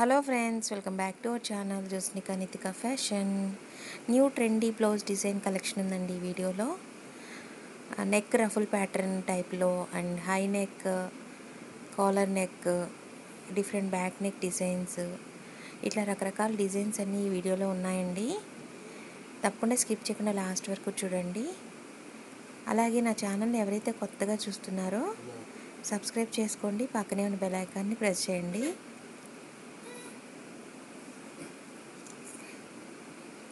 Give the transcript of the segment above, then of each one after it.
hello friends welcome back to our channel Josnika Nitika fashion new trendy blouse design collection ఉందండి ఈ వీడియోలో neck ruffle pattern టైప్లో and high neck collar neck different back neck designs ఇట్లా రకరకాల designs అన్నీ ఈ వీడియోలో ఉన్నాయండి తప్పకుండా స్కిప్ చేయకుండా లాస్ట్ వరకు చూడండి అలాగే నా ఛానల్ని ఎవరైతే కొత్తగా చూస్తున్నారో సబ్స్క్రైబ్ చేసుకోండి పక్కనే ఉన్న బెల్ ఐకాన్ని ప్రెస్ చేయండి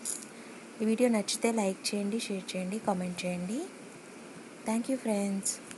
ఈ వీడియో నచ్చితే లైక్ చేయండి షేర్ చేయండి కామెంట్ చేయండి థ్యాంక్ యూ ఫ్రెండ్స్